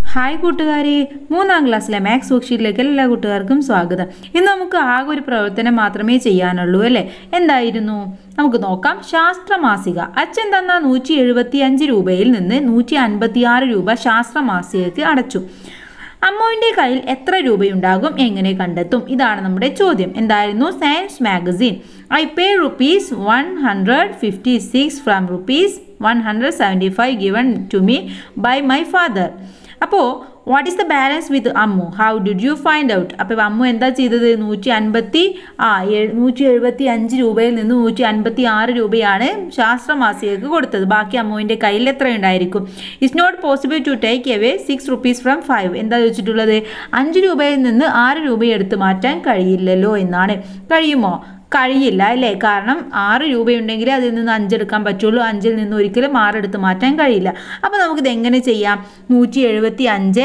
hi കൂട്ടുകാരെ മൂന്നാം ക്ലാസ്സിലെ മാത്സ് വർക്ക്ഷീറ്റിലേക്ക് എല്ലാ കൂട്ടുകാർക്കും സ്വാഗതം ഇന്ന് നമുക്ക് ആകെ ഒരു പ്രവർത്തനം മാത്രമേ ചെയ്യാനുള്ളൂ അല്ലേ എന്തായിരുന്നു നമുക്ക് നോക്കാം ശാസ്ത്രമാസിക അച്ഛൻ തന്ന നൂറ്റി എഴുപത്തി അഞ്ച് രൂപയിൽ നിന്ന് നൂറ്റി അൻപത്തി ആറ് രൂപ ശാസ്ത്രമാസികയ്ക്ക് അടച്ചു അമ്മുവിൻ്റെ കയ്യിൽ എത്ര രൂപയുണ്ടാകും എങ്ങനെ കണ്ടെത്തും ഇതാണ് നമ്മുടെ ചോദ്യം എന്തായിരുന്നു science magazine I pay rupees one hundred fifty six from rupees one hundred seventy five given to me by my father അപ്പോൾ what is the balance with Ammu how did you find out അപ്പോൾ അമ്മു എന്താ ചെയ്തത് നൂറ്റി അൻപത്തി ആ ഏഴ് നൂറ്റി എഴുപത്തി അഞ്ച് രൂപയിൽ നിന്ന് നൂറ്റി അൻപത്തി ആറ് രൂപയാണ് ശാസ്ത്രമാസികക്ക് കൊടുത്തത് ബാക്കി അമ്മുവിൻ്റെ കയ്യിൽ എത്ര ഉണ്ടായിരിക്കും it's not possible to take away six rupees from five എന്താ ചോദിച്ചിട്ടുള്ളത് അഞ്ച് രൂപയിൽ നിന്ന് ആറ് രൂപ എടുത്ത് മാറ്റാൻ കഴിയില്ലല്ലോ എന്നാണ് കഴിയുമോ കഴിയില്ല അല്ലേ കാരണം ആറ് രൂപയുണ്ടെങ്കിൽ അതിൽ നിന്ന് അഞ്ചെടുക്കാൻ പറ്റുള്ളൂ അഞ്ചിൽ നിന്ന് ഒരിക്കലും ആറെടുത്ത് മാറ്റാൻ കഴിയില്ല അപ്പോൾ നമുക്കിത് എങ്ങനെ ചെയ്യാം നൂറ്റി എഴുപത്തി അഞ്ച്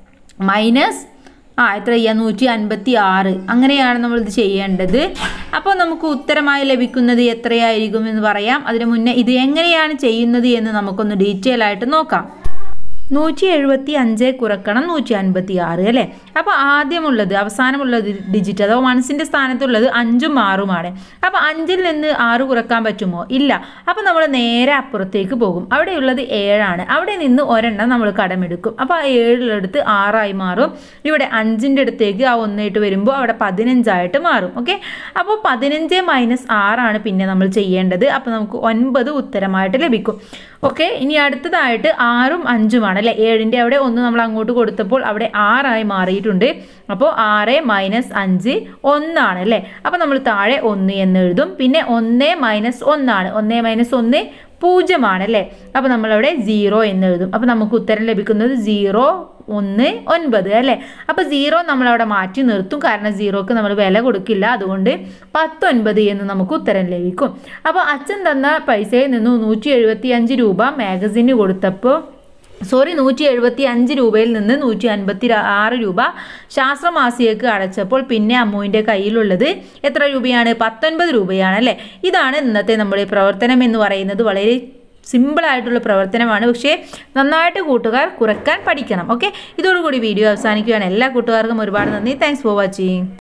മൈനസ് ആ എത്ര ചെയ്യാം നൂറ്റി അൻപത്തി ആറ് അങ്ങനെയാണ് നമ്മളിത് ചെയ്യേണ്ടത് അപ്പോൾ നമുക്ക് ഉത്തരമായി ലഭിക്കുന്നത് എത്രയായിരിക്കും എന്ന് പറയാം അതിന് മുന്നേ ഇത് എങ്ങനെയാണ് ചെയ്യുന്നത് എന്ന് നമുക്കൊന്ന് ഡീറ്റെയിൽ ആയിട്ട് നോക്കാം നൂറ്റി എഴുപത്തി അഞ്ച് കുറക്കണം നൂറ്റി അൻപത്തി ആറ് അല്ലേ അപ്പോൾ ആദ്യമുള്ളത് അവസാനമുള്ളത് ഡിജിറ്റ് അഥവാ വൺസിൻ്റെ സ്ഥാനത്തുള്ളത് അഞ്ചും ആറുമാണ് അപ്പോൾ അഞ്ചിൽ നിന്ന് ആറ് കുറക്കാൻ പറ്റുമോ ഇല്ല അപ്പോൾ നമ്മൾ നേരെ അപ്പുറത്തേക്ക് പോകും അവിടെയുള്ളത് ഏഴാണ് അവിടെ നിന്ന് ഒരെണ്ണം നമ്മൾ കടമെടുക്കും അപ്പോൾ ആ ഏഴിലെടുത്ത് ആറായി മാറും ഇവിടെ അഞ്ചിൻ്റെ അടുത്തേക്ക് ആ ഒന്നായിട്ട് വരുമ്പോൾ അവിടെ പതിനഞ്ചായിട്ട് മാറും ഓക്കെ അപ്പോൾ പതിനഞ്ച് മൈനസ് ആറാണ് പിന്നെ നമ്മൾ ചെയ്യേണ്ടത് അപ്പോൾ നമുക്ക് ഒൻപത് ഉത്തരമായിട്ട് ലഭിക്കും ഓക്കെ ഇനി അടുത്തതായിട്ട് ആറും അഞ്ചുമാണ് അല്ലേ ഏഴിൻ്റെ അവിടെ ഒന്ന് നമ്മൾ അങ്ങോട്ട് കൊടുത്തപ്പോൾ അവിടെ ആറായി മാറിയിട്ടുണ്ട് അപ്പോൾ ആറ് മൈനസ് അഞ്ച് ഒന്നാണ് അല്ലേ അപ്പോൾ നമ്മൾ താഴെ ഒന്ന് എന്ന് എഴുതും പിന്നെ ഒന്ന് മൈനസ് ഒന്നാണ് ഒന്ന് മൈനസ് ഒന്ന് പൂജ്യമാണ് അല്ലേ അപ്പോൾ നമ്മളവിടെ സീറോ എന്ന് എഴുതും അപ്പോൾ നമുക്ക് ഉത്തരം ലഭിക്കുന്നത് സീറോ ഒന്ന് ഒൻപത് അല്ലേ അപ്പോൾ സീറോ നമ്മളവിടെ മാറ്റി നിർത്തും കാരണം സീറോക്ക് നമ്മൾ വില കൊടുക്കില്ല അതുകൊണ്ട് പത്തൊൻപത് എന്ന് നമുക്ക് ഉത്തരം ലഭിക്കും അപ്പോൾ അച്ഛൻ തന്ന പൈസയിൽ നിന്ന് നൂറ്റി എഴുപത്തി അഞ്ച് രൂപ മാഗസിന് കൊടുത്തപ്പോൾ സോറി നൂറ്റി എഴുപത്തി അഞ്ച് രൂപയിൽ നിന്ന് നൂറ്റി അൻപത്തി ആറ് രൂപ ശാസ്ത്രമാസികക്ക് അടച്ചപ്പോൾ പിന്നെ അമ്മുവിൻ്റെ കയ്യിലുള്ളത് എത്ര രൂപയാണ് പത്തൊൻപത് രൂപയാണ് അല്ലേ ഇതാണ് ഇന്നത്തെ നമ്മുടെ പ്രവർത്തനം എന്ന് പറയുന്നത് വളരെ സിമ്പിളായിട്ടുള്ള പ്രവർത്തനമാണ് പക്ഷേ നന്നായിട്ട് കൂട്ടുകാർ കുറക്കാൻ പഠിക്കണം ഓക്കെ ഇതോടുകൂടി വീഡിയോ അവസാനിക്കുകയാണ് എല്ലാ കൂട്ടുകാർക്കും ഒരുപാട് നന്ദി താങ്ക്സ് ഫോർ വാച്ചിങ്